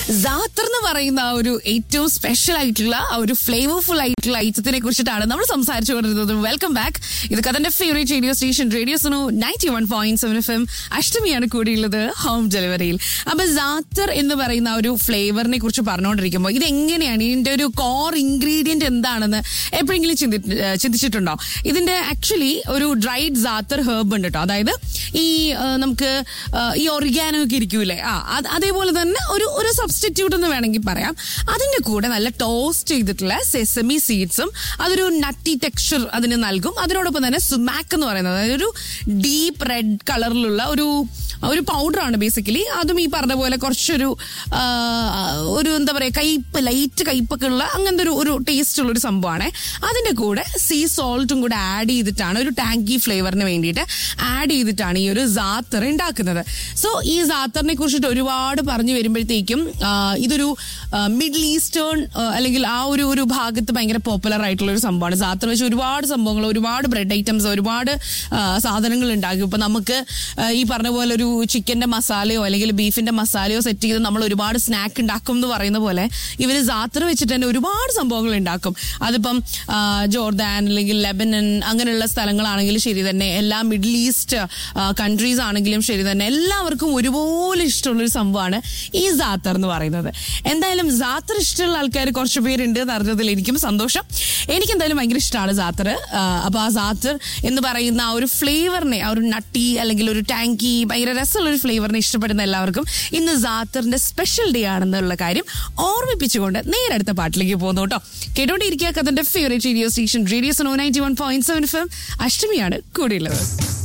സാത്തർ എന്ന് പറയുന്ന ആ ഒരു ഏറ്റവും സ്പെഷ്യൽ ആയിട്ടുള്ള ആ ഒരു ഫ്ലേവർഫുൾ ആയിട്ടുള്ള ഐറ്റത്തിനെ കുറിച്ചിട്ടാണ് നമ്മൾ സംസാരിച്ചു കൊണ്ടിരുന്നത് വെൽക്കം ബാക്ക് ഇത് കഥന്റെ favourite radio station radio Suno ninety one point seven F M അഷ്ടമിയാണ് കൂടിയുള്ളത് ഹോം ഡെലിവറിയിൽ അപ്പൊ സാത്തർ എന്ന് പറയുന്ന ആ ഒരു ഫ്ലേവറിനെ കുറിച്ച് പറഞ്ഞുകൊണ്ടിരിക്കുമ്പോൾ ഇത് എങ്ങനെയാണ് ഇതിന്റെ ഒരു കോർ ഇൻഗ്രീഡിയന്റ് എന്താണെന്ന് എപ്പോഴെങ്കിലും ചിന്തി ഏഹ് ചിന്തിച്ചിട്ടുണ്ടോ ഇതിന്റെ ആക്ച്വലി ഒരു ഡ്രൈഡ് സാത്തർ ഹെർബ് ഉണ്ട് കേട്ടോ അതായത് ഈ ആ, നമുക്ക് ആ, ഈ ഒറിഗാനോ ഒക്കെ ഇരിക്കൂലേ ആ അത് അതേപോലെ തന്നെ ഒരു ഒരു സബ്സ്റ്റിറ്റ്യൂട്ട് എന്ന് വേണമെങ്കിൽ പറയാം അതിന്റെ കൂടെ നല്ല ടോസ്റ്റ് ചെയ്തിട്ടുള്ള സെസമി സീഡ്സും അതൊരു നട്ടി ടെക്സ്ചർ അതിന് നൽകും അതിനോടൊപ്പം തന്നെ സുമാക്ക് എന്ന് പറയുന്നത് അതായത് ഒരു ഡീപ്പ് റെഡ് കളറിലുള്ള ഒരു ഒരു പൗഡറാണ് ബേസിക്കലി അതും ഈ പറഞ്ഞ പോലെ കുറച്ചൊരു ആ, ഒരു എന്താ പറയുക കയ്പ് ലൈറ്റ് കയ്പൊക്കെ ഉള്ള അങ്ങനത്തെ ഒരു ഒരു ടേസ്റ്റ് ഉള്ള ഒരു സംഭവമാണ് അതിന്റെ കൂടെ സീ സോൾട്ടും കൂടെ ആഡ് ചെയ്തിട്ടാണ് ഒരു ടാങ്കി ഫ്ലേവറിന് വേണ്ടിയിട്ട് ആഡ് ചെയ്തിട്ടാണ് ഈ ഒരു സാത്തർ ഉണ്ടാക്കുന്നത് സോ ഈ സാത്തറിനെ കുറിച്ചിട്ട് ഒരുപാട് പറഞ്ഞു വരുമ്പോഴത്തേക്കും ആ, ഇതൊരു മിഡിൽ ഈസ്റ്റേൺ അല്ലെങ്കിൽ ആ ഒരു ഒരു ഭാഗത്ത് ഭയങ്കര പോപ്പുലർ ആയിട്ടുള്ള ഒരു സംഭവമാണ് സാത്തർ വെച്ച് ഒരുപാട് സംഭവങ്ങൾ ഒരുപാട് ബ്രെഡ് ഐറ്റംസ് ഒരുപാട് ആ, സാധനങ്ങൾ ഉണ്ടാകും ഇപ്പൊ നമുക്ക് ആ, ഈ പറഞ്ഞ പോലെ ഒരു ചിക്കന്റെ മസാലയോ അല്ലെങ്കിൽ ബീഫിന്റെ മസാലയോ സെറ്റ് ചെയ്ത് നമ്മൾ ഒരുപാട് സ്നാക്ക് ഉണ്ടാക്കും എന്ന് പറയുന്ന പോലെ ഇവര് സാത്തർ വെച്ചിട്ട് തന്നെ ഒരുപാട് സംഭവങ്ങൾ ഉണ്ടാക്കും അതിപ്പം ആ, ജോർദാൻ അല്ലെങ്കിൽ ലെബനൻ അങ്ങനെയുള്ള സ്ഥലങ്ങളാണെങ്കിലും ശരി തന്നെ എല്ലാ മിഡിൽ ഈസ്റ്റ് കൺട്രീസ് ആണെങ്കിലും ശരി തന്നെ എല്ലാവർക്കും ഒരുപോലെ ഇഷ്ടമുള്ള ഒരു സംഭവമാണ് ഈ സാത്തർ എന്ന് പറയുന്നത് എന്തായാലും സാത്തർ ഇഷ്ടമുള്ള ആൾക്കാർ കുറച്ച് പേരുണ്ട് എന്ന് അറിഞ്ഞതിൽ എനിക്കും സന്തോഷം എനിക്ക് എന്തായാലും ഭയങ്കര ഇഷ്ടമാണ് സാത്തർ അപ്പൊ ആ സാത്തർ എന്ന് പറയുന്ന ആ ഒരു ഫ്ലേവറിനെ ആ ഒരു നട്ടി അല്ലെങ്കിൽ ഒരു ടാങ്കി ഭയങ്കര രസമുള്ള ഒരു ഫ്ലേവറിനെ ഇഷ്ടപ്പെടുന്ന എല്ലാവർക്കും ഇന്ന് സാത്തറിന്റെ സ്പെഷ്യൽ ഡേ ആണെന്നുള്ള കാര്യം ഓർമ്മിപ്പിച്ചുകൊണ്ട് നേരെ അടുത്ത പാട്ടിലേക്ക് പോകുന്നു കേട്ടോ കേട്ടോണ്ടിരിക്കുക കഥന്റെ favourite radio station radio Suno ninety one point seven F M അഷ്ടമിയാണ് കൂടിയുള്ളത്